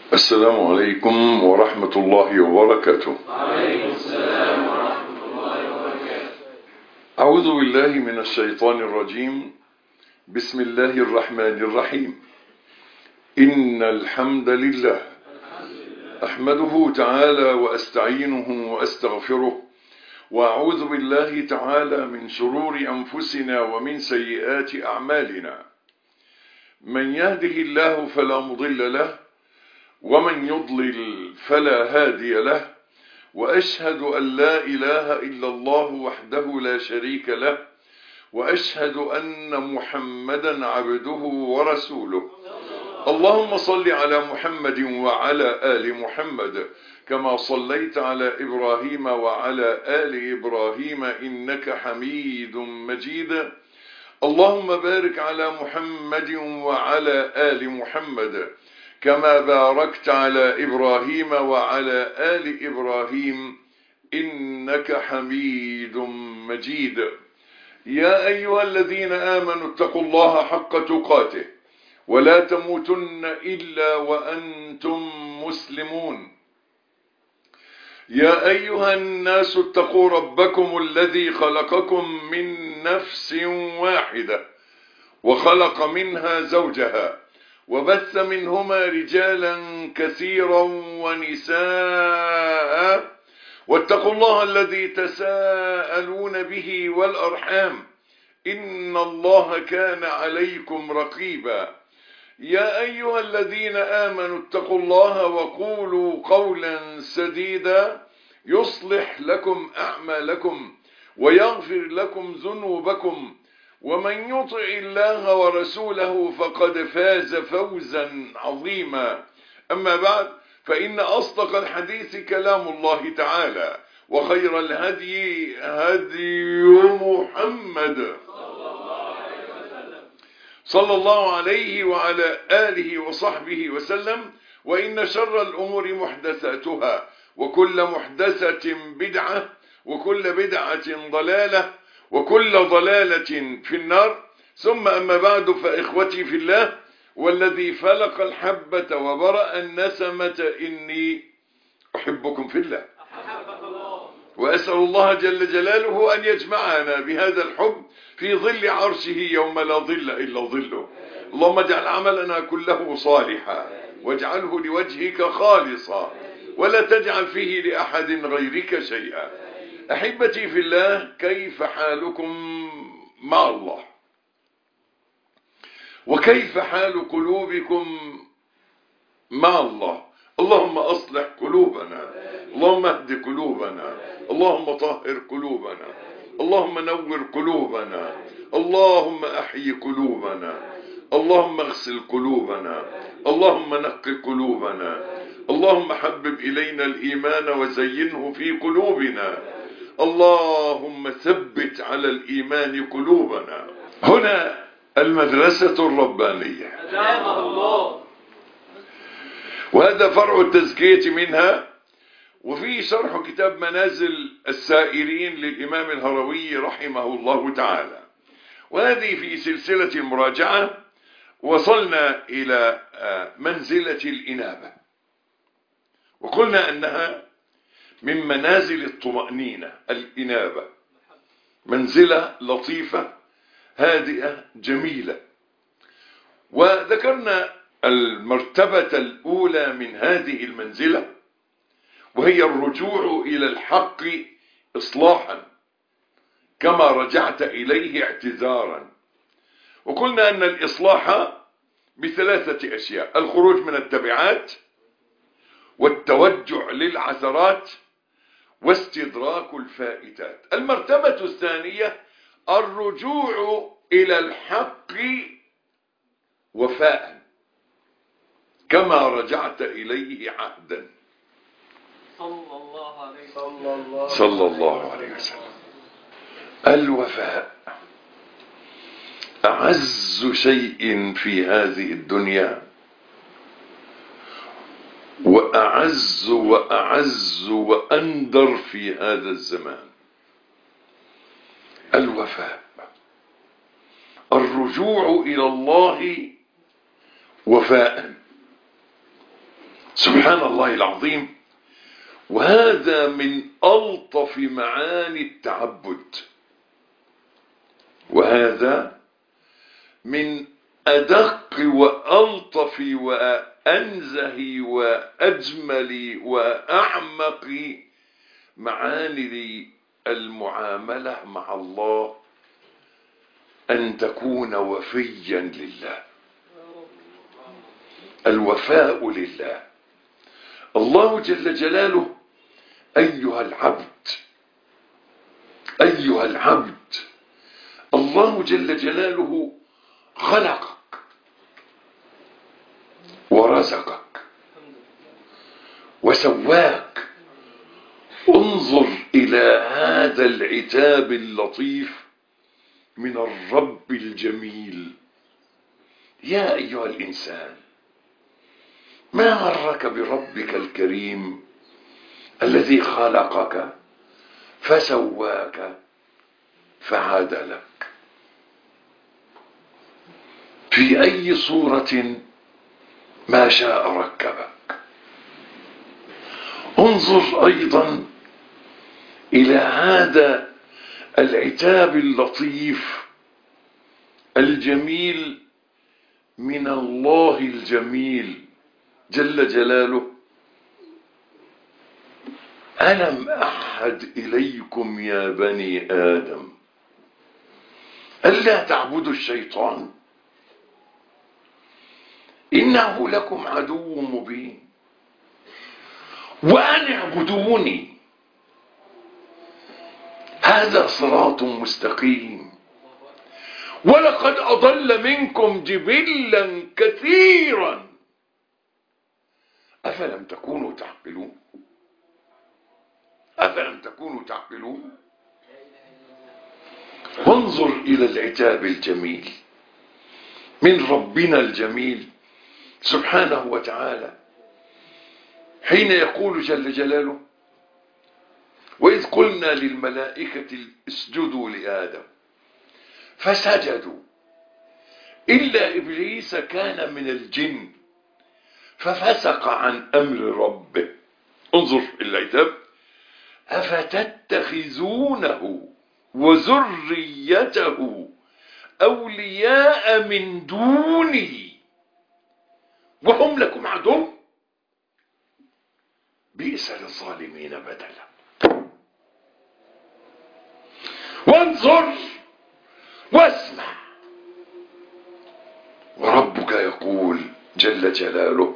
السلام عليكم ورحمة الله وبركاته وعليكم السلام ورحمة الله وبركاته أعوذ بالله من الشيطان الرجيم بسم الله الرحمن الرحيم إن الحمد لله أحمده تعالى وأستعينه وأستغفره وأعوذ بالله تعالى من شرور أنفسنا ومن سيئات أعمالنا من يهده الله فلا مضل له ومن يضلل فلا هادي له وأشهد أن لا إله إلا الله وحده لا شريك له وأشهد أن محمدا عبده ورسوله اللهم صل على محمد وعلى آل محمد كما صليت على إبراهيم وعلى آل إبراهيم إنك حميد مجيد اللهم بارك على محمد وعلى آل محمد كما باركت على إبراهيم وعلى آل إبراهيم إنك حميد مجيد يا أيها الذين آمنوا اتقوا الله حق تقاته ولا تموتن إلا وأنتم مسلمون يا أيها الناس اتقوا ربكم الذي خلقكم من نفس واحدة وخلق منها زوجها وبث منهما رجالا كثيرا ونساء واتقوا الله الذي تساءلون به والأرحام إن الله كان عليكم رقيبا يا أيها الذين آمنوا اتقوا الله وقولوا قولا سديدا يصلح لكم أعمالكم ويغفر لكم ذنوبكم ومن يطع الله ورسوله فقد فاز فوزا عظيما أما بعد فإن أصدق الحديث كلام الله تعالى وخير الهدي هدي محمد صلى الله عليه وعلى آله وصحبه وسلم وإن شر الأمور محدثاتها وكل محدثة بدعة وكل بدعة ضلالة وكل ضلالة في النار ثم أما بعد فإخوتي في الله والذي فلق الحبة وبرأ النسمة إني أحبكم في الله وأسأل الله جل جلاله أن يجمعنا بهذا الحب في ظل عرشه يوم لا ظل إلا ظله اللهم اجعل عملنا كله صالحا واجعله لوجهك خالصا ولا تجعل فيه لأحد غيرك شيئا أحبتي في الله كيف حالكم مع الله وكيف حال قلوبكم مع الله اللهم أصلح قلوبنا اللهم اهد قلوبنا اللهم طهر قلوبنا اللهم نور قلوبنا اللهم أحيي قلوبنا اللهم اغسل قلوبنا اللهم نق قلوبنا اللهم حبب إلينا الإيمان وزينه في قلوبنا اللهم ثبت على الإيمان قلوبنا هنا المدرسة الربانية أدام الله وهذا فرع التزكية منها وفي شرح كتاب منازل السائرين للإمام الهروي رحمه الله تعالى وهذه في سلسلة المراجعة وصلنا إلى منزلة الإنابة وقلنا أنها من منازل الطمأنينة الإنابة منزلة لطيفة هادئة جميلة وذكرنا المرتبة الأولى من هذه المنزلة وهي الرجوع إلى الحق إصلاحا كما رجعت إليه اعتذارا وقلنا أن الإصلاح بثلاثة أشياء الخروج من التبعات والتوجع للعثرات واستدراك الفائتات المرتبة الثانية الرجوع إلى الحق وفاء كما رجعت إليه عهدا صلى الله عليه وسلم صلى الله عليه وسلم الوفاء أعز شيء في هذه الدنيا وأعز وأعز وأندر في هذا الزمان الوفاء الرجوع إلى الله وفاء سبحان الله العظيم وهذا من ألطف معاني التعبد وهذا من أدق وألطف وأنزه وأجمل وأعمق معاني المعاملة مع الله أن تكون وفيا لله الوفاء لله الله جل جلاله أيها العبد أيها العبد الله جل جلاله خلقك ورزقك وسواك انظر إلى هذا العتاب اللطيف من الرب الجميل يا أيها الإنسان ما غرك بربك الكريم الذي خلقك فسواك فعدلك في أي صورة ما شاء ركبك انظر أيضا إلى هذا العتاب اللطيف الجميل من الله الجميل جل جلاله ألم أحد إليكم يا بني آدم ألا تعبدوا الشيطان إنه لكم عدو مبين وأن اعبدوني هذا صراط مستقيم ولقد أضل منكم جبلا كثيرا أفلم تكونوا تعقلون أفلم تكونوا تعقلون وانظر إلى العتاب الجميل من ربنا الجميل سبحانه وتعالى حين يقول جل جلاله وإذ قلنا للملائكة اسجدوا لآدم فسجدوا إلا إبليس كان من الجن ففسق عن أمر ربه انظر العتاب أفتتخذونه وذريته أولياء من دوني وهم لكم عدو بئس للظالمين بدلا وانظر واسمع وربك يقول جل جلاله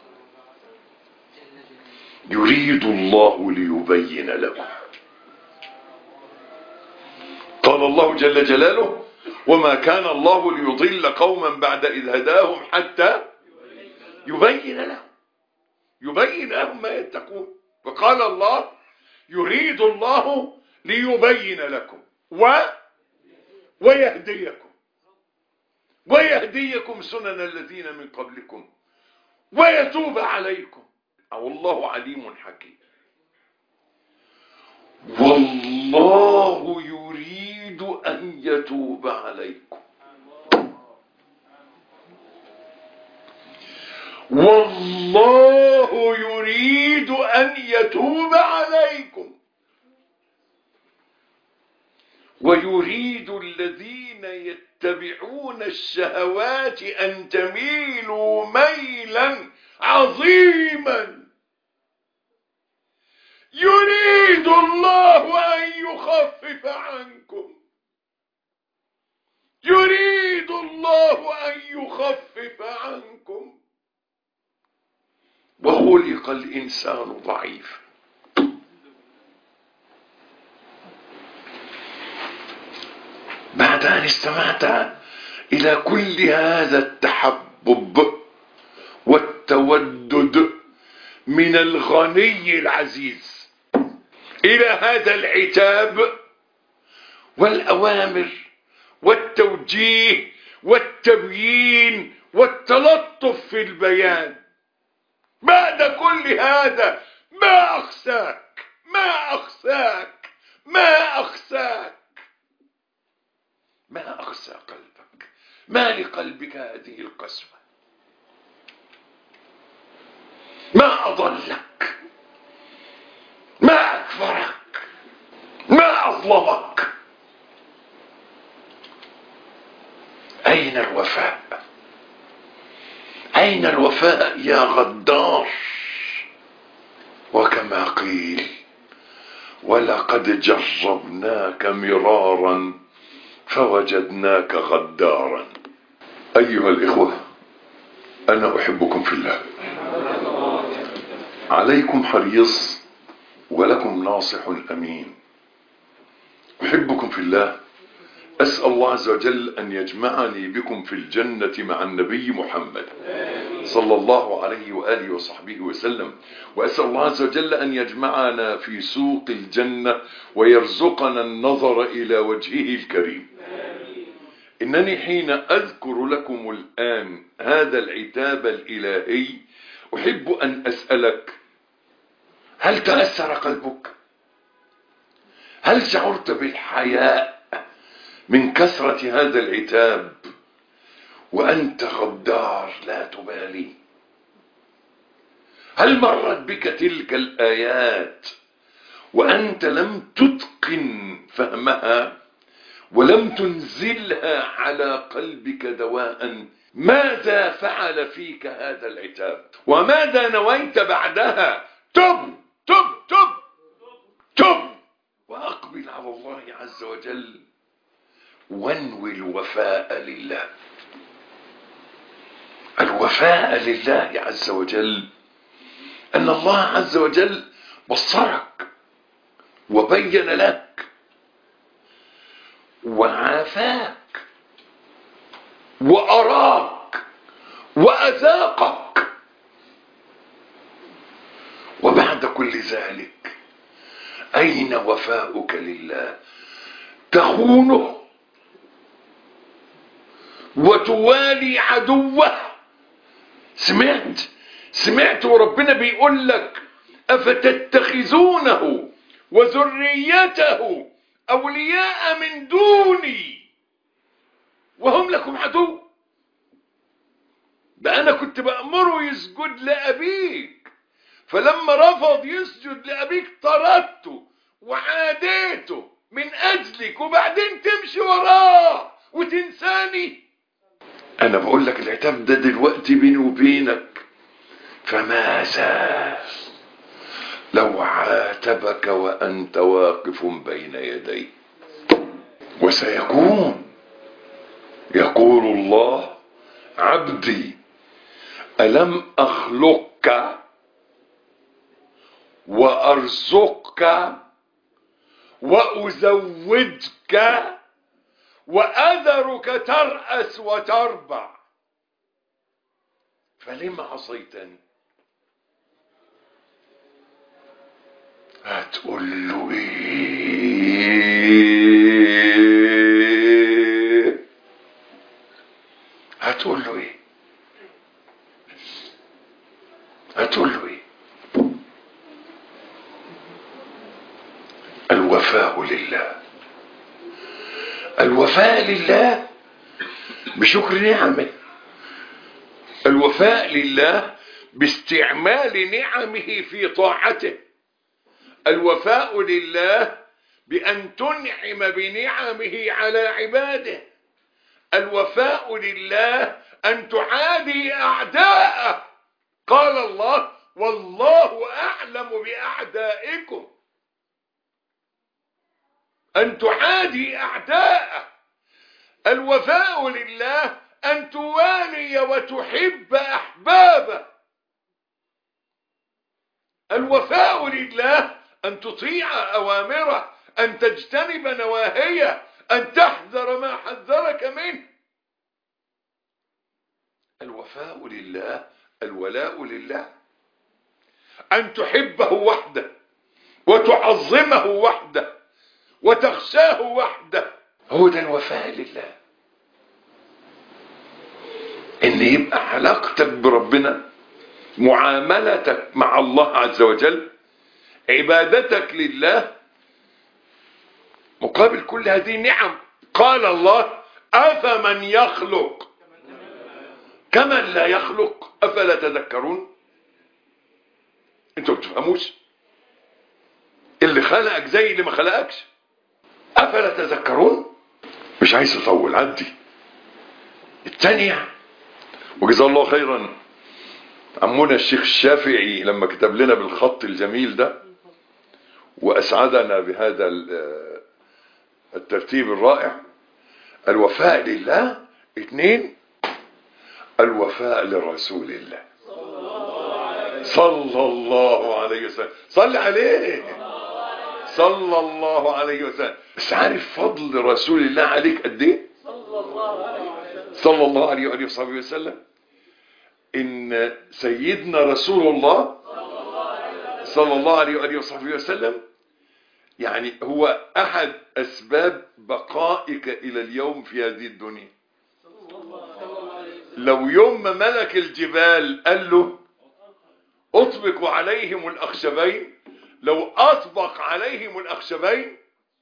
يريد الله ليبين لكم قال الله جل جلاله وما كان الله ليضل قوما بعد إذ هداهم حتى يبين لهم يبين لهم ما يتقون وقال الله يريد الله ليبين لكم و ويهديكم ويهديكم سنن الذين من قبلكم ويتوب عليكم أو الله عليم حكيم والله يريد أن يتوب عليكم والله يريد أن يتوب عليكم ويريد الذين يتبعون الشهوات أن تميلوا ميلا عظيما يريد الله أن يخفف عنكم يريد الله أن يخفف عنكم وخلق الإنسان ضعيفا بعد أن استمعت إلى كل هذا التحبب والتودد من الغني العزيز إلى هذا العتاب والأوامر والتوجيه والتبيين والتلطف في البيان بعد كل هذا ما أخساك ما أخساك ما أخساك ما أخسى قلبك ما لقلبك هذه القسوة ما أضلك ما أكفرك ما أظلمك أين الوفاء أين الوفاء يا غدار وكما قيل ولقد جربناك مرارا فوجدناك غدارا أيها الإخوة أنا أحبكم في الله عليكم حريص ولكم ناصح أمين أحبكم في الله أسأل الله عز وجل أن يجمعني بكم في الجنة مع النبي محمد صلى الله عليه وآله وصحبه وسلم وأسأل الله عز وجل أن يجمعنا في سوق الجنة ويرزقنا النظر إلى وجهه الكريم إنني حين أذكر لكم الآن هذا العتاب الإلهي أحب أن أسألك هل تأثر قلبك هل شعرت بالحياء من كثرة هذا العتاب وأنت غدار لا تبالي هل مرت بك تلك الآيات وأنت لم تتقن فهمها ولم تنزلها على قلبك دواء ماذا فعل فيك هذا العتاب وماذا نويت بعدها تب تب تب تب وأقبل على الله عز وجل وانوي الوفاء لله الوفاء لله عز وجل أن الله عز وجل بصرك وبين لك وعافاك وأراك وأذاقك وبعد كل ذلك أين وفاؤك لله تخونه وتوالي عدوه سمعت سمعت وربنا بيقول لك أفتتخذونه وذريته أولياء من دوني وهم لكم عدو ده أنا كنت بأمره يسجد لأبيك فلما رفض يسجد لأبيك طردته وعاديته من أجلك وبعدين تمشي وراه وتنساني أنا بقول لك العتاب ده دلوقتي بيني وبينك فماذا لو عاتبك وأنت واقف بين يديه وسيكون يقول الله عبدي ألم أخلقك وأرزقك وأزوجك وأذرك ترأس وتربع فلم عصيتني هتقول له ايه هتقول له ايه هتقول له ايه الوفاء لله الوفاء لله بشكر نعمه الوفاء لله باستعمال نعمه في طاعته الوفاء لله بأن تنعم بنعمه على عباده الوفاء لله أن تعادي أعداءه قال الله والله أعلم بأعدائكم أن تعادي أعداءه الوفاء لله أن توالي وتحب أحبابه الوفاء لله أن تطيع أوامره أن تجتنب نواهيه أن تحذر ما حذرك منه الوفاء لله الولاء لله أن تحبه وحده وتعظمه وحده وتخشاه وحده هو ده الوفاء لله ان يبقى علاقتك بربنا معاملتك مع الله عز وجل عبادتك لله مقابل كل هذه النعم قال الله أفمن يخلق كمن لا يخلق أفلا تذكرون انتوا ما بتفهموش اللي خلقك زي اللي ما خلقكش افلا تذكرون مش عايز اطول عدي الثانيه وجزاه الله خيرا عمونا الشيخ الشافعي لما كتب لنا بالخط الجميل ده واسعدنا بهذا ال- الترتيب الرائع الوفاء لله اثنين الوفاء لرسول الله صلى الله عليه وسلم صل عليه صلى الله عليه وسلم بس عارف فضل رسول الله عليك قد ايه صلى الله عليه وآله وصحبه وسلم ان سيدنا رسول الله صلى الله عليه وآله وصحبه وسلم يعني هو احد اسباب بقائك الى اليوم في هذه الدنيا لو يوم ما ملك الجبال قال له اطبق عليهم الاخشبين لو اطبق عليهم الاخشبين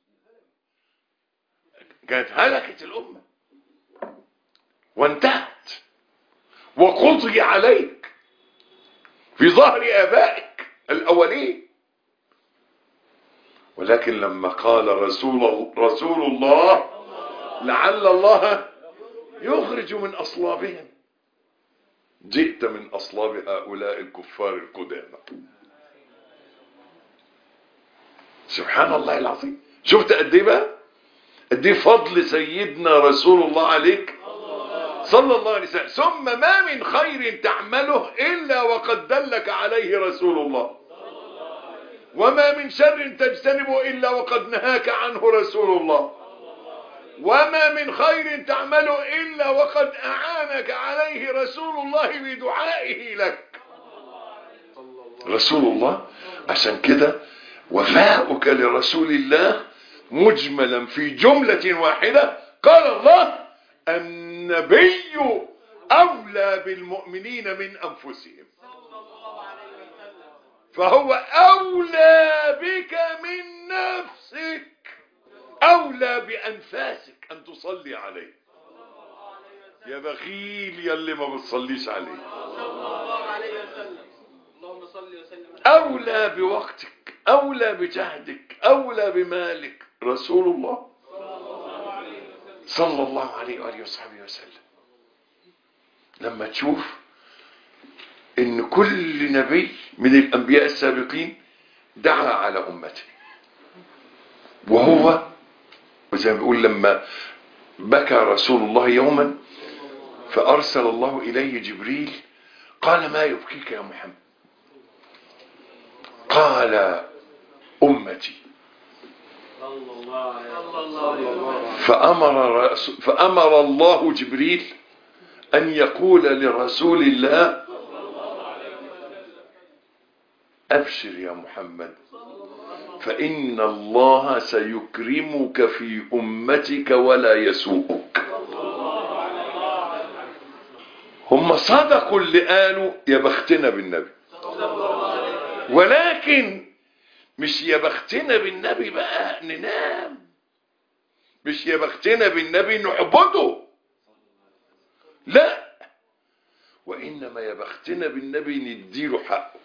كانت هلكت الامه وانتهت وقضي عليك في ظهر ابائك الاولين ولكن لما قال رسول رسول الله لعل الله يخرج من اصلابهم جئت من اصلاب هؤلاء الكفار القدامى سبحان الله العظيم شفت قد ايه بقى قد ايه فضل سيدنا رسول الله عليك صلى الله عليه وسلم ثم ما من خير تعمله الا وقد دلك عليه رسول الله وما من شر تجتنبه الا وقد نهاك عنه رسول الله وما من خير تعمله إلا وقد أعانك عليه رسول الله بدعائه لك رسول الله عشان كده وفاؤك لرسول الله مجملا في جملة واحدة قال الله النبي أولى بالمؤمنين من أنفسهم فهو أولى بك من نفسك أولى بأنفاسك أن تصلي عليه يا بخيل يا اللي ما بتصليش عليه اللهم صل وسلم أولى بوقتك أولى بجهدك أولى بمالك رسول الله صلى الله عليه وآله وصحبه وسلم لما تشوف ان كل نبي من الانبياء السابقين دعا على امته وهو وزي ما بيقول لما بكى رسول الله يوما فارسل الله اليه جبريل قال ما يبكيك يا محمد قال امتي صلى الله عليه وسلم فأمر, رس- فأمر الله جبريل أن يقول لرسول الله أبشر يا محمد فإن الله سيكرمك في أمتك ولا يسوءك هم صدقوا اللي قالوا يا بختنا بالنبي ولكن مش يا بختنا بالنبي بقى ننام مش يا بختنا بالنبي نعبده لا وإنما يا بختنا بالنبي نديله حقه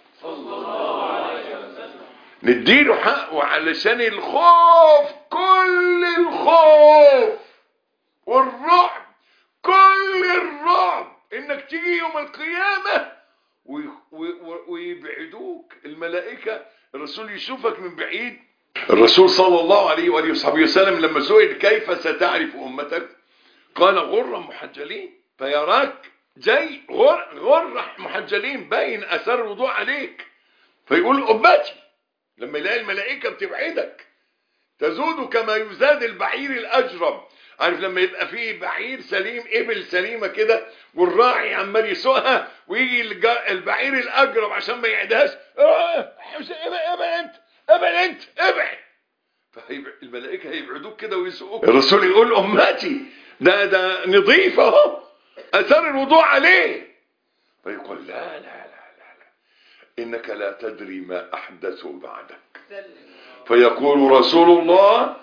نديله حقه علشان الخوف كل الخوف والرعب كل الرعب انك تيجي يوم القيامة وي- وي- ويبعدوك الملائكة الرسول يشوفك من بعيد الرسول صلى الله عليه وآله وصحبه وسلم لما سئل كيف ستعرف أمتك قال غر محجلين فيراك جاي غر, غر محجلين باين أثر الوضوء عليك فيقول أمتي لما يلاقي الملائكة بتبعدك تزود كما يزاد البعير الأجرب عارف لما يبقى فيه بعير سليم إبل سليمة كده والراعي عمال يسوقها ويجي الج- البعير الأجرب عشان ما يعدهاش آه، حسين، ابعد ابعد انت ابعد انت ابعد فالملائكة هيبعدوك كده ويسوقوك الرسول يقول أمتي ده ده نظيف اهو أثر الوضوء عليه فيقول لا لا لا لا لا إنك لا تدري ما أحدثوا بعدك فيقول رسول الله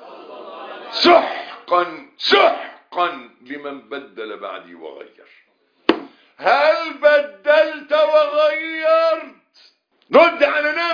سحقا سحقا لمن بدل بعدي وغير هل بدلت وغيرت رد على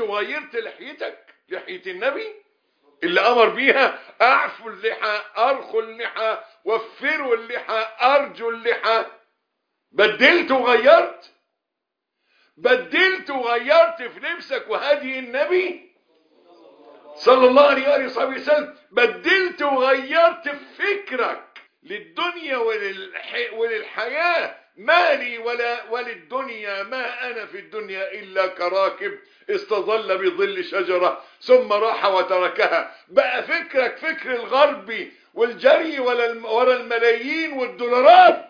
وغيرت لحيتك لحية النبي اللي امر بيها اعفوا اللحى ارخوا اللحى وفروا اللحى ارجوا اللحى بدلت وغيرت بدلت وغيرت في لبسك وهدي النبي صلى الله عليه وآله وصحبه وسلم بدلت وغيرت في فكرك للدنيا وللح... وللحياة مالي ولا وللدنيا ما أنا في الدنيا إلا كراكب استظل بظل شجرة ثم راح وتركها بقى فكرك فكر الغربي والجري ورا الملايين والدولارات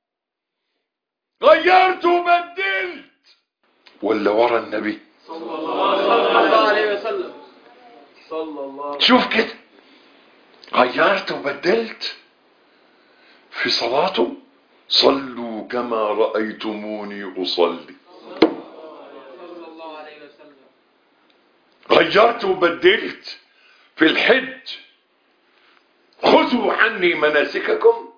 غيرت وبدلت ولا ورا النبي صلى الله عليه وسلم صلى الله شوف كده غيرت وبدلت في صلاته صلوا كما رأيتموني أصلي صلى الله عليه وسلم غيرت وبدلت في الحج خذوا عني مناسككم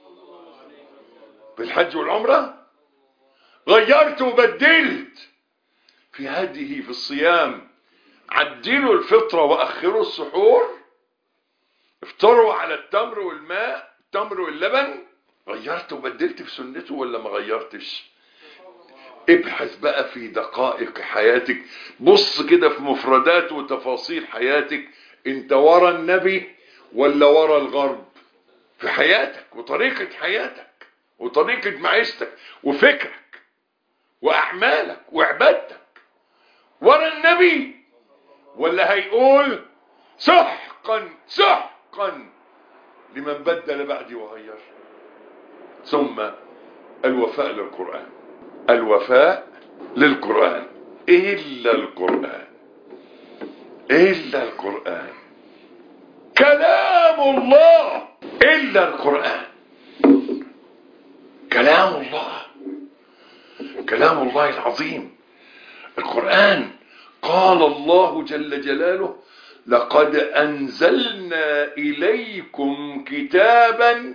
في الحج والعمرة غيرت وبدلت في هديه في الصيام عدلوا الفطرة وأخروا السحور افطروا على التمر والماء التمر واللبن غيرت وبدلت في سنته ولا ما غيرتش ابحث بقى في دقائق حياتك بص كده في مفردات وتفاصيل حياتك انت ورا النبي ولا ورا الغرب في حياتك وطريقة حياتك وطريقة معيشتك وفكرك وأعمالك وعبادتك ورا النبي ولا هيقول سحقا سحقا لمن بدل بعدي وغير ثم الوفاء للقرآن الوفاء للقرآن إلا القرآن إلا القرآن كلام الله إلا القرآن كلام الله كلام الله العظيم القرآن قال الله جل جلاله لقد أنزلنا إليكم كتابا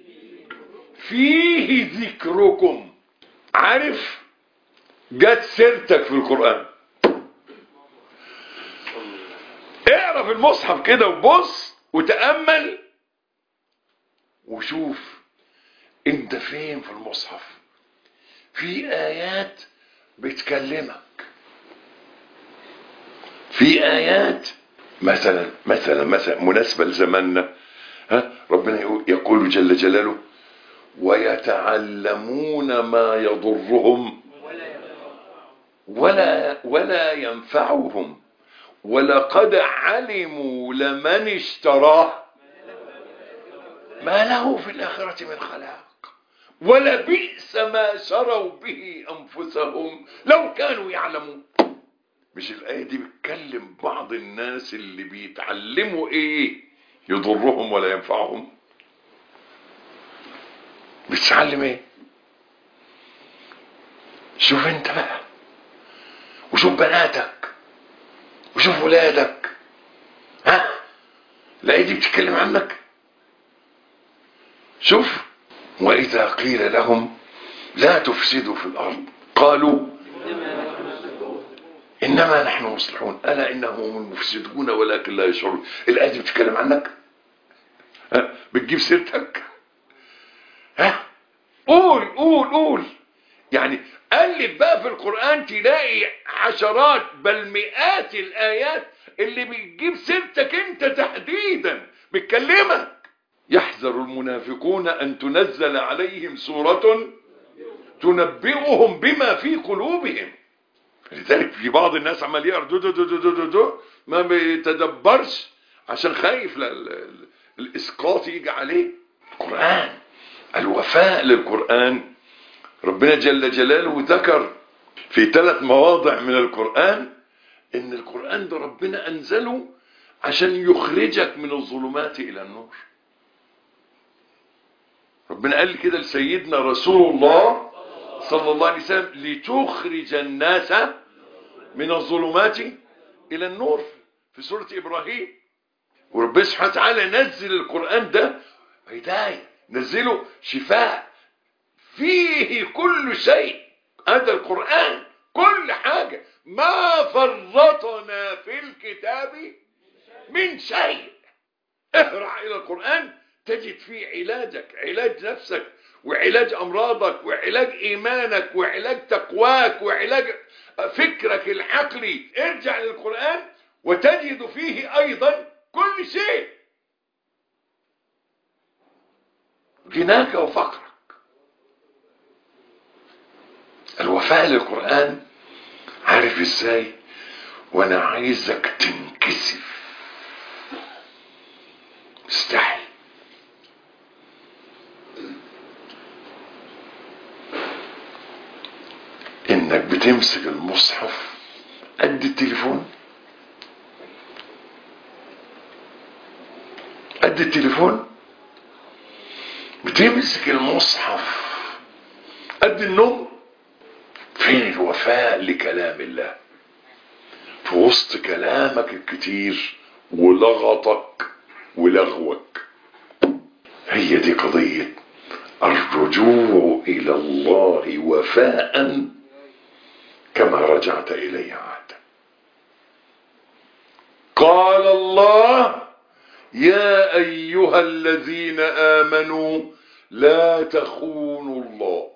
فيه ذكركم عارف جت سيرتك في القرآن اعرف المصحف كده وبص وتأمل وشوف انت فين في المصحف في آيات بتكلمك في آيات مثلا مثلا مثلا مناسبة لزماننا ها ربنا يقول, يقول جل جلاله ويتعلمون ما يضرهم ولا ولا ينفعهم ولقد علموا لمن اشتراه ما له في الآخرة من خلاق ولا بئس ما شروا به أنفسهم لو كانوا يعلمون مش الآية دي بتكلم بعض الناس اللي بيتعلموا ايه يضرهم ولا ينفعهم بتتعلم ايه شوف انت بقى وشوف بناتك وشوف ولادك ها الآية دي بتتكلم عنك شوف وإذا قيل لهم لا تفسدوا في الأرض قالوا إنما نحن مصلحون ألا إنهم هم المفسدون ولكن لا يشعرون الآية دي بتتكلم عنك ها بتجيب سيرتك ها قول قول قول يعني قلب بقى في القرآن تلاقي عشرات بل مئات الآيات اللي بتجيب سيرتك انت تحديدا بتكلمك يحذر المنافقون أن تنزل عليهم سورة تنبئهم بما في قلوبهم لذلك في بعض الناس عمال يقرا دو دو دو دو دو دو ما بيتدبرش عشان خايف الاسقاط يجي عليه القرآن الوفاء للقرآن ربنا جل جلاله ذكر في ثلاث مواضع من القرآن ان القرآن ده ربنا انزله عشان يخرجك من الظلمات الى النور ربنا قال كده لسيدنا رسول الله صلى الله عليه وسلم لتخرج الناس من الظلمات الى النور في سورة ابراهيم وربنا سبحانه وتعالى نزل القرآن ده هداية نزله شفاء فيه كل شيء هذا القرآن كل حاجة ما فرطنا في الكتاب من شيء اقرأ إلى القرآن تجد فيه علاجك علاج نفسك وعلاج أمراضك وعلاج إيمانك وعلاج تقواك وعلاج فكرك العقلي ارجع للقرآن وتجد فيه أيضا كل شيء غناك وفقرك الوفاء للقرآن عارف ازاي وانا عايزك تنكسف استحي انك بتمسك المصحف قد التليفون قد التليفون بتمسك المصحف قد النوم فين الوفاء لكلام الله في وسط كلامك الكتير ولغطك ولغوك هي دي قضية الرجوع إلى الله وفاء كما رجعت إليه عهدا قال الله يا أيها الذين آمنوا لا تخونوا الله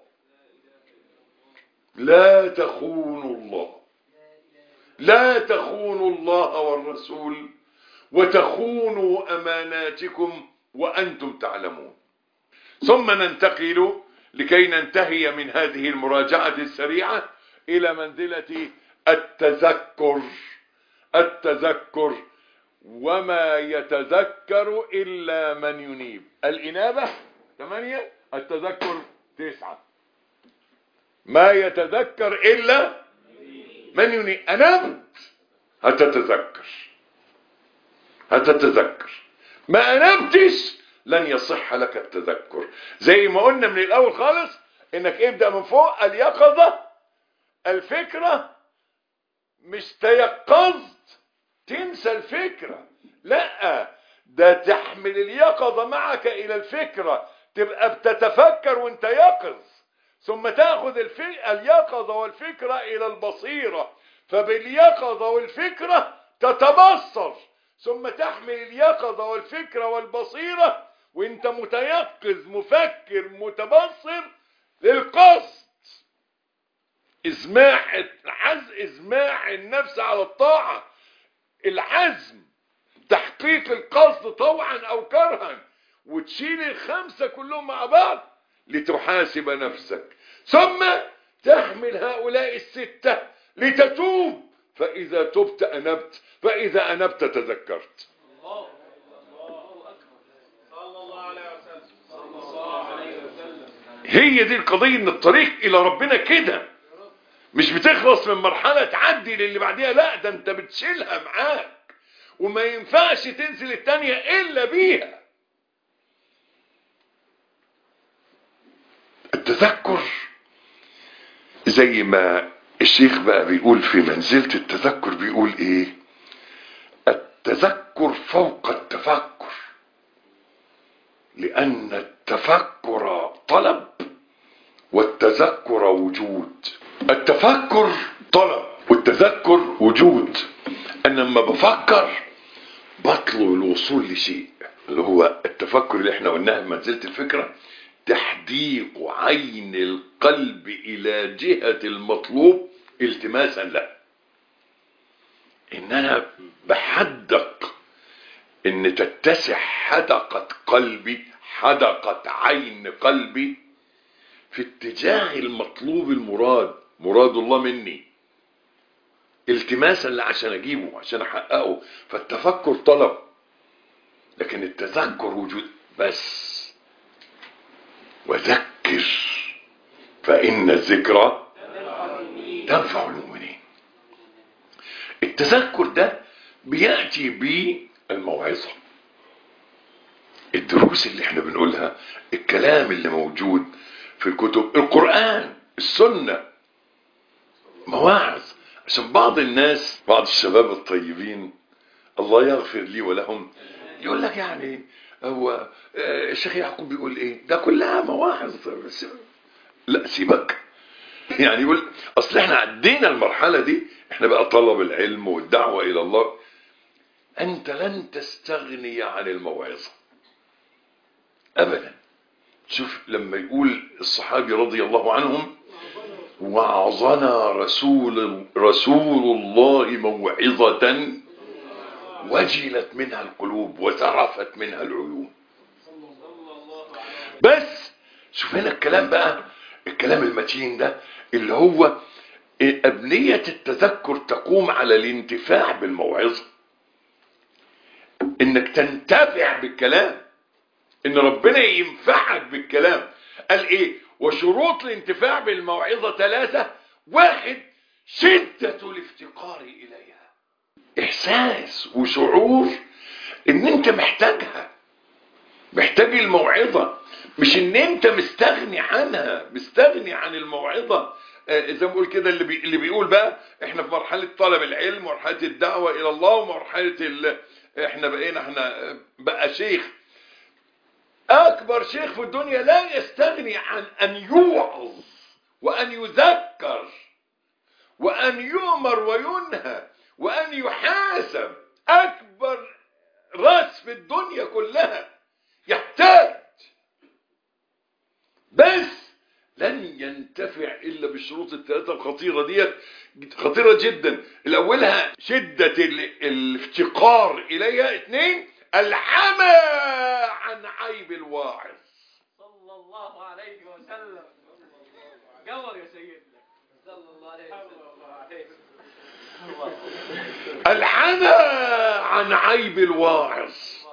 لا تخونوا الله لا تخونوا الله والرسول وتخونوا أماناتكم وأنتم تعلمون ثم ننتقل لكي ننتهي من هذه المراجعة السريعة إلى منزلة التذكر التذكر وما يتذكر إلا من ينيب الإنابة ثمانية التذكر تسعة ما يتذكر إلا من ينيب أنبت هتتذكر هتتذكر ما أنبتش لن يصح لك التذكر زي ما قلنا من الأول خالص إنك ابدأ من فوق اليقظة الفكرة مش تيقظت تنسى الفكرة لا ده تحمل اليقظة معك إلى الفكرة تبقى بتتفكر وانت يقظ ثم تأخذ اليقظة والفكرة إلى البصيرة فباليقظة والفكرة تتبصر ثم تحمل اليقظة والفكرة والبصيرة وانت متيقظ مفكر متبصر للقصد ازماع العز ازماع النفس على الطاعة العزم تحقيق القصد طوعا او كرها وتشيل الخمسة كلهم مع بعض لتحاسب نفسك ثم تحمل هؤلاء الستة لتتوب فإذا تبت أنبت فإذا أنبت تذكرت الله صلى الله عليه وسلم صلى الله عليه وسلم هي دي القضية ان الطريق الى ربنا كده مش بتخلص من مرحلة تعدي للي بعديها لا ده انت بتشيلها معاك وما ينفعش تنزل التانية الا بيها التذكر زي ما الشيخ بقى بيقول في منزلة التذكر بيقول ايه التذكر فوق التفكر لأن التفكر طلب والتذكر وجود التفكر طلب والتذكر وجود أنا لما بفكر بطلب الوصول لشيء اللي هو التفكر اللي احنا قلناه في منزلة الفكرة تحديق عين القلب إلى جهة المطلوب التماسا له إن أنا بحدق إن تتسع حدقة قلبي حدقة عين قلبي في اتجاه المطلوب المراد مراد الله مني التماسا عشان اجيبه عشان احققه فالتفكر طلب لكن التذكر وجود بس وذكر فإن الذكرى تنفع المؤمنين التذكر ده بيأتي بالموعظة الدروس اللي احنا بنقولها الكلام اللي موجود في الكتب القرآن السنة مواعظ عشان بعض الناس بعض الشباب الطيبين الله يغفر لي ولهم يقول لك يعني هو آه، الشيخ يعقوب بيقول ايه ده كلها مواعظ بس- لا سيبك يعني يقول اصل احنا عدينا المرحلة دي احنا بقى طلب العلم والدعوة الى الله انت لن تستغني عن الموعظة ابدا شوف لما يقول الصحابي رضي الله عنهم وعظنا رسول رسول الله موعظة وجلت منها القلوب وذرفت منها العيون بس شوف هنا الكلام بقى الكلام المتين ده اللي هو أبنية التذكر تقوم على الانتفاع بالموعظة انك تنتفع بالكلام ان ربنا ينفعك بالكلام قال ايه وشروط الانتفاع بالموعظة ثلاثة واحد شدة الافتقار اليها احساس وشعور ان انت محتاجها محتاج الموعظة مش ان انت مستغني عنها مستغني عن الموعظة آه، زي ما بقول كده اللي, بي اللي بيقول بقى احنا في مرحلة طلب العلم ومرحلة الدعوة الى الله ومرحلة ال... احنا بقينا احنا بقى شيخ اكبر شيخ في الدنيا لا يستغني عن ان يوعظ وان يذكر وان يؤمر وينهى وان يحاسب اكبر راس في الدنيا كلها يحتاج بس لن ينتفع الا بالشروط الثلاثه الخطيره ديت خطيره جدا الاولها شده ال- الافتقار اليها اثنين العمى عن عيب الواعظ صلى الله عليه وسلم قمر يا سيدنا صلى الله عليه وسلم العمى عن عيب الواعظ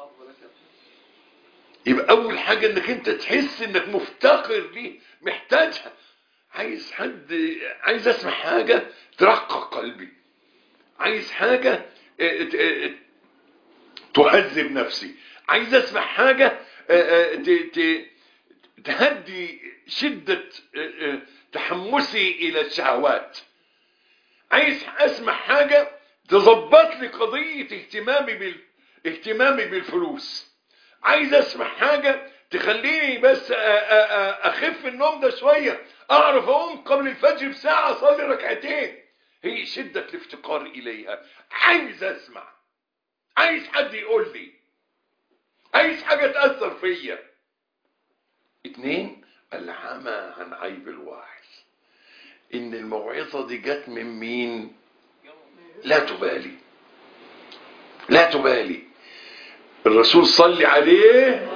يبقى اول حاجه انك انت تحس انك مفتقر ليه محتاجها عايز حد عايز اسمع حاجه ترقق قلبي عايز حاجه اه، ت- اه، تهذب نفسي عايز اسمع حاجه اه، اه، ت- ت- تهدي شده اه، اه، تحمسي الى الشهوات عايز اسمع حاجه تظبط لي قضيه اهتمامي بال اهتمامي بالفلوس عايز اسمع حاجة تخليني بس أ- أ- أ- اخف النوم ده شوية اعرف اقوم قبل الفجر بساعة اصلي ركعتين هي شدة الافتقار اليها عايز اسمع عايز حد يقول لي عايز حاجة تأثر فيا اتنين العمى عن عيب الواعظ ان الموعظة دي جت من مين لا تبالي لا تبالي الرسول صلي عليه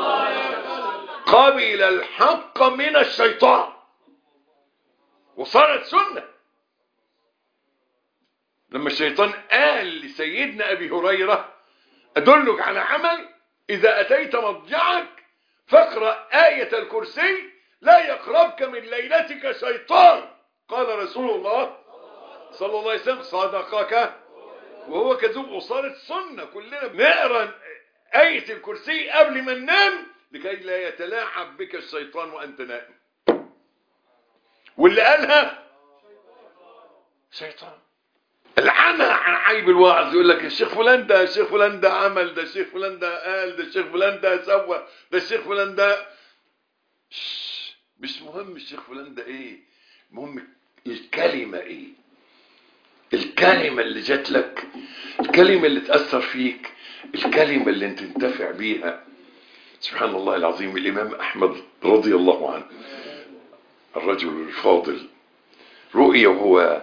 قبل الحق من الشيطان وصارت سنة لما الشيطان قال لسيدنا أبي هريرة أدلك على عمل إذا أتيت مضجعك فاقرأ آية الكرسي لا يقربك من ليلتك شيطان قال رسول الله صلى الله عليه وسلم صدقك وهو كذوب وصارت سنة كلنا بنقرا آية الكرسي قبل ما ننام لكي لا يتلاعب بك الشيطان وأنت نائم واللي قالها شيطان العمى عن عيب الواعظ يقول لك الشيخ فلان ده الشيخ فلان ده عمل ده الشيخ فلان ده قال ده الشيخ فلان ده سوى ده الشيخ فلان ده شش، مش مهم الشيخ فلان ده ايه مهم الكلمة ايه الكلمة اللي جات لك الكلمة اللي تأثر فيك الكلمة اللي انت تنتفع بيها سبحان الله العظيم الإمام أحمد رضي الله عنه الرجل الفاضل رؤي وهو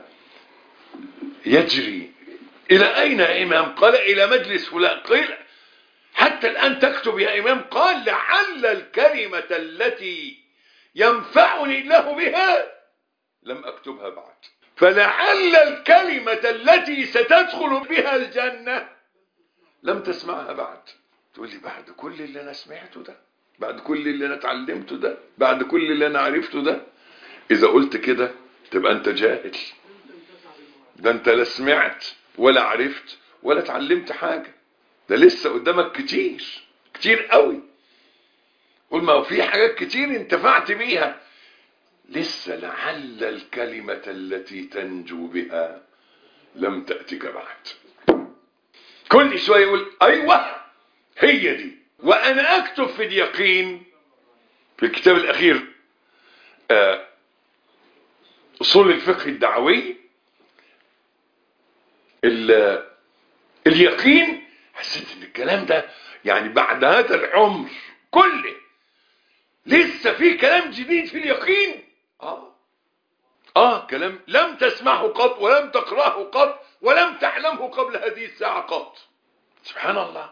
يجري إلى أين يا إمام قال إلى مجلس فلان قيل حتى الآن تكتب يا إمام قال لعل الكلمة التي ينفعني الله بها لم أكتبها بعد فلعل الكلمة التي ستدخل بها الجنة لم تسمعها بعد تقول لي بعد كل اللي أنا سمعته ده بعد كل اللي أنا اتعلمته ده بعد كل اللي أنا عرفته ده إذا قلت كده تبقى أنت جاهل ده أنت لا سمعت ولا عرفت ولا اتعلمت حاجة ده لسه قدامك كتير كتير قوي قول ما هو في حاجات كتير انتفعت بيها لسه لعل الكلمة التي تنجو بها لم تأتك بعد كل شوية يقول أيوة هي دي وأنا أكتب في اليقين في الكتاب الأخير آه اصول الفقه الدعوي ال- اليقين حسيت ان الكلام ده يعني بعد هذا العمر كله لسه في كلام جديد في اليقين اه اه كلام لم تسمعه قط ولم تقراه قط ولم تعلمه قبل هذه الساعة قط سبحان الله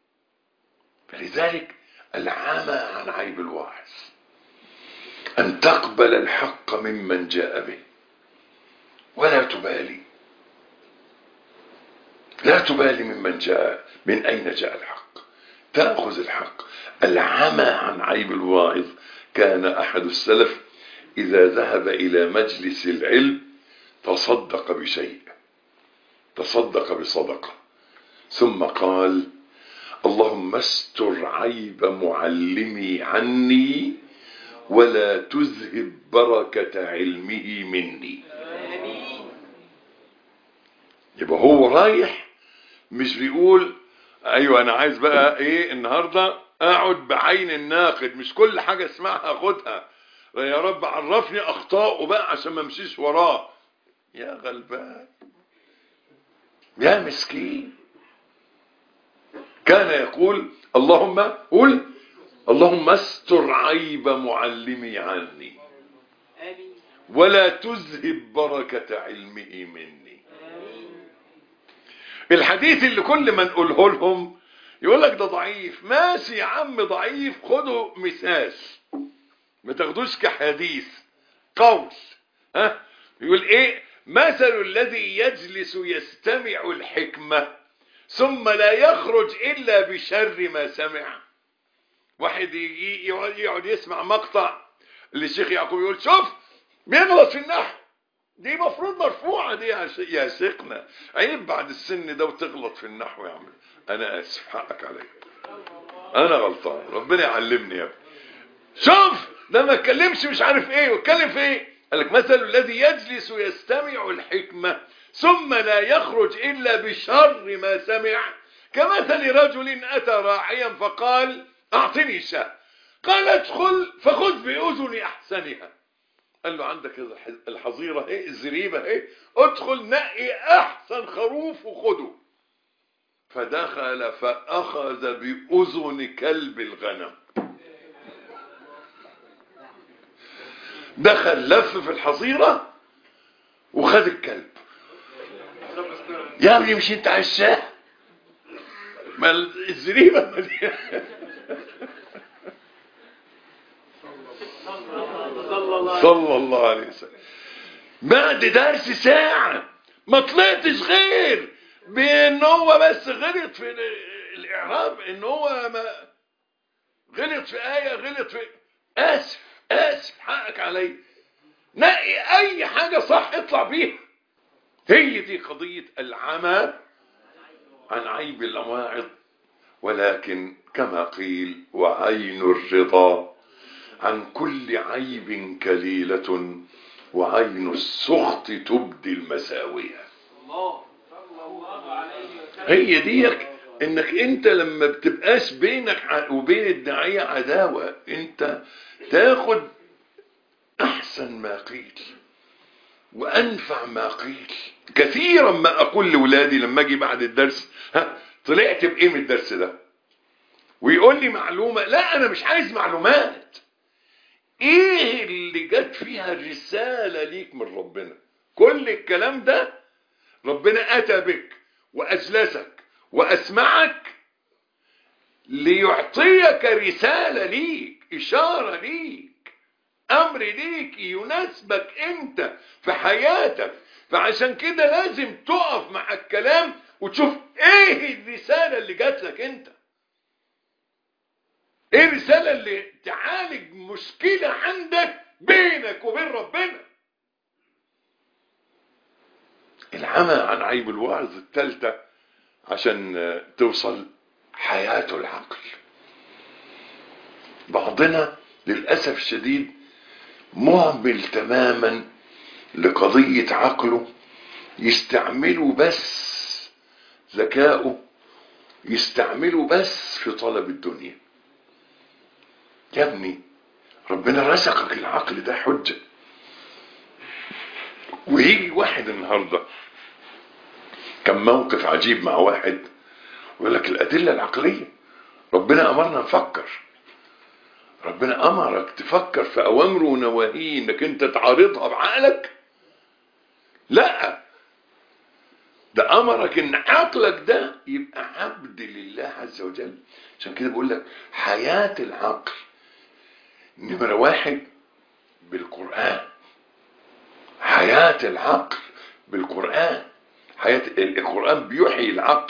فلذلك العمى عن عيب الواعظ أن تقبل الحق ممن جاء به ولا تبالي لا تبالي ممن جاء من أين جاء الحق تأخذ الحق العمى عن عيب الواعظ كان أحد السلف إذا ذهب إلى مجلس العلم تصدق بشيء تصدق بصدقة ثم قال اللهم استر عيب معلمي عني ولا تذهب بركة علمه مني يبقى هو رايح مش بيقول ايوه انا عايز بقى ايه النهارده اقعد بعين الناقد مش كل حاجه اسمعها اخدها يا رب عرفني اخطائه بقى عشان ما امشيش وراه يا غلبان يا مسكين كان يقول اللهم قل اللهم استر عيب معلمي عني آمين ولا تذهب بركة علمه مني آمين الحديث اللي كل ما نقوله لهم يقول لك ده ضعيف ماشي يا عم ضعيف خده مثال ما تاخدوش كحديث قول ها يقول ايه مثل الذي يجلس يستمع الحكمة ثم لا يخرج الا بشر ما سمع واحد يجي يقعد يقعد يسمع مقطع للشيخ يعقوب يقول شوف بيغلط في النحو دي مفروض مرفوعة دي يا ش- يا شيخنا عيب بعد السن ده وتغلط في النحو يا عم انا اسف حقك عليا انا غلطان ربنا يعلمني يا ابني شوف ده ما اتكلمش مش عارف ايه واتكلم في ايه قال لك مثل الذي يجلس يستمع الحكمة ثم لا يخرج الا بشر ما سمع كمثل رجل اتى راعيا فقال اعطني شاة قال ادخل فخذ باذن احسنها قال له عندك الح- الحظيرة ايه الزريبة ايه ادخل نقي احسن خروف وخده فدخل فاخذ باذن كلب الغنم دخل لف في الحظيرة وخد الكلب يا ابني مش انت عشاه ما الزريبة مليانة صلى الله صلى الله عليه وسلم بعد درس ساعة ما طلعتش غير بان هو بس غلط في ال- الاعراب ان هو ما غلط في آية غلط في اسف اسف حقك علي نقي اي حاجة صح اطلع بيها هي دي قضية العمى عن عيب المواعظ ولكن كما قيل وعين الرضا عن كل عيب كليلة وعين السخط تبدي المساوية الله صلى الله عليه وسلم هي ديك انك انت لما بتبقاش بينك ع- وبين الداعية عداوة انت تاخد احسن ما قيل وانفع ما قيل كثيرا ما اقول لاولادي لما اجي بعد الدرس ها طلعت بايه من الدرس ده ويقول لي معلومة لا انا مش عايز معلومات ايه اللي جت فيها الرسالة ليك من ربنا كل الكلام ده ربنا اتى بك واجلسك واسمعك ليعطيك رسالة ليك اشارة ليك امر ليك يناسبك انت في حياتك فعشان كده لازم تقف مع الكلام وتشوف ايه الرسالة اللي جات لك انت ايه الرسالة اللي تعالج مشكلة عندك بينك وبين ربنا العمى عن عيب الوعظ الثالثة عشان توصل حياة العقل بعضنا للأسف الشديد مهمل تماما لقضية عقله يستعمله بس ذكاؤه يستعمله بس في طلب الدنيا يا ابني ربنا رزقك العقل ده حجة ويجي واحد النهارده كان موقف عجيب مع واحد ويقول لك الادله العقليه ربنا امرنا نفكر ربنا امرك تفكر في اوامره ونواهيه انك انت تعارضها بعقلك لا ده امرك ان عقلك ده يبقى عبد لله عز وجل عشان كده بقول لك حياه العقل نمره واحد بالقران حياه العقل بالقران حياه القران بيحيي العقل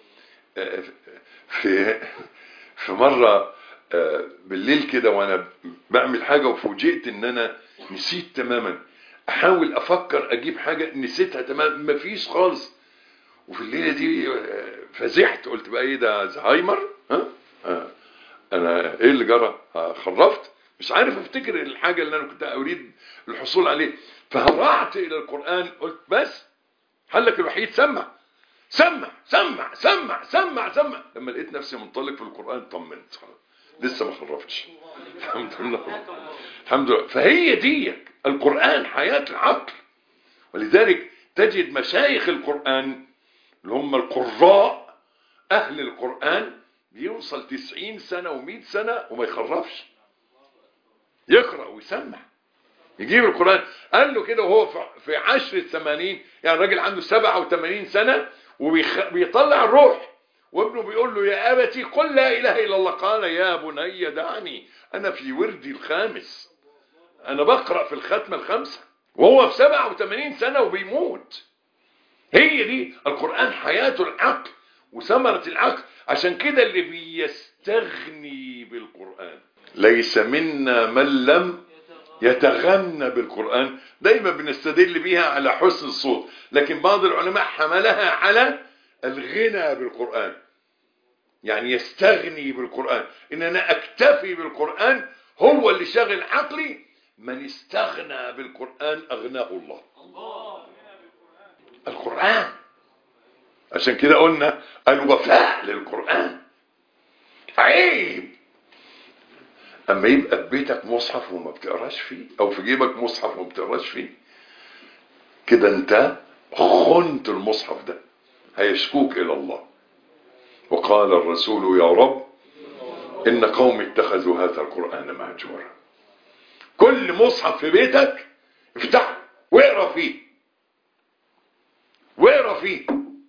في في مره بالليل كده وانا بعمل حاجه وفوجئت ان انا نسيت تماما احاول افكر اجيب حاجه نسيتها تماما مفيش خالص وفي الليله دي فزعت قلت بقى ايه ده زهايمر ها آه. انا ايه اللي جرى خرفت مش عارف افتكر الحاجه اللي انا كنت اريد الحصول عليه فهرعت الى القران قلت بس حلك الوحيد سمع سمع سمع سمع سمع سمع لما لقيت نفسي منطلق في القران طمنت لسه ما خرفتش الحمد لله الحمد لله فهي دي القران حياه العقل ولذلك تجد مشايخ القران اللي هم القراء اهل القران بيوصل تسعين سنة ومئة سنة وما يخرفش يقرأ ويسمع يجيب القرآن قال له كده وهو في عشر الثمانين يعني راجل عنده سبعة وثمانين سنة وبيطلع الروح وابنه بيقول له يا أبتي قل لا إله إلا الله قال يا بني دعني أنا في وردي الخامس أنا بقرأ في الختمة الخامسة وهو في سبعة وثمانين سنة وبيموت هي دي القرآن حياة العقل وثمرة العقل عشان كده اللي بيستغني بالقرآن ليس منا من لم يتغنى بالقرآن دايما بنستدل بيها على حسن الصوت لكن بعض العلماء حملها على الغنى بالقرآن يعني يستغني بالقرآن ان انا اكتفي بالقرآن هو اللي شاغل عقلي من استغنى بالقرآن اغناه الله القرآن عشان كده قلنا الوفاء للقرآن عيب اما يبقى في بيتك مصحف وما بتقراش فيه او في جيبك مصحف وما بتقراش فيه كده انت خنت المصحف ده هيشكوك الى الله وقال الرسول يا رب ان قوم اتخذوا هذا القرآن مهجورا كل مصحف في بيتك افتحه واقرا فيه واقرا فيه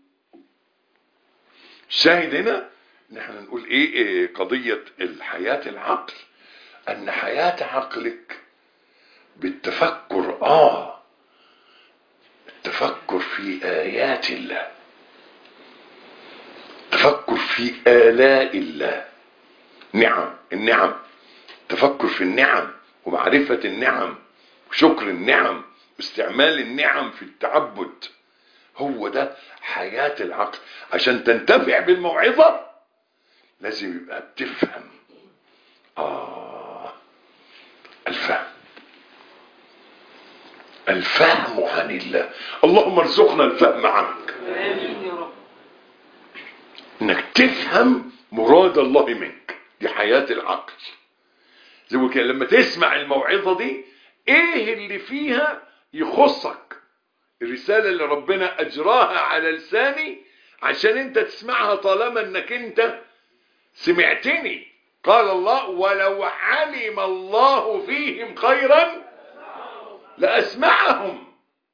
الشاهد هنا ان احنا نقول ايه, إيه قضية الحياة العقل ان حياة عقلك بالتفكر اه التفكر في ايات الله التفكر في الاء الله نعم النعم تفكر في النعم ومعرفة النعم وشكر النعم واستعمال النعم في التعبد هو ده حياة العقل عشان تنتفع بالموعظة لازم يبقى بتفهم آه الفهم الفهم عن الله اللهم ارزقنا الفهم عنك آمين يا رب انك تفهم مراد الله منك دي حياة العقل زي ما كده لما تسمع الموعظة دي ايه اللي فيها يخصك الرسالة اللي ربنا اجراها على لساني عشان انت تسمعها طالما انك انت سمعتني قال الله ولو علم الله فيهم خيرا لأسمعهم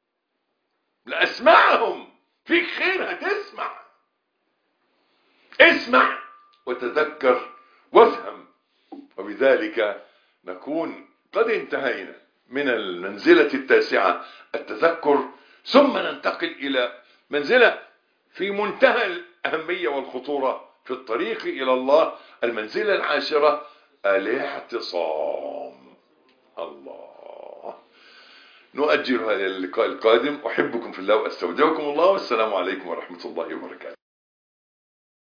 لأسمعهم فيك خير هتسمع اسمع وتذكر وافهم وبذلك نكون قد انتهينا من المنزلة التاسعة التذكر ثم ننتقل إلى منزلة في منتهى الأهمية والخطورة في الطريق إلى الله المنزلة العاشرة الاعتصام الله نؤجل هذا اللقاء القادم أحبكم في الله وأستودعكم الله والسلام عليكم ورحمة الله وبركاته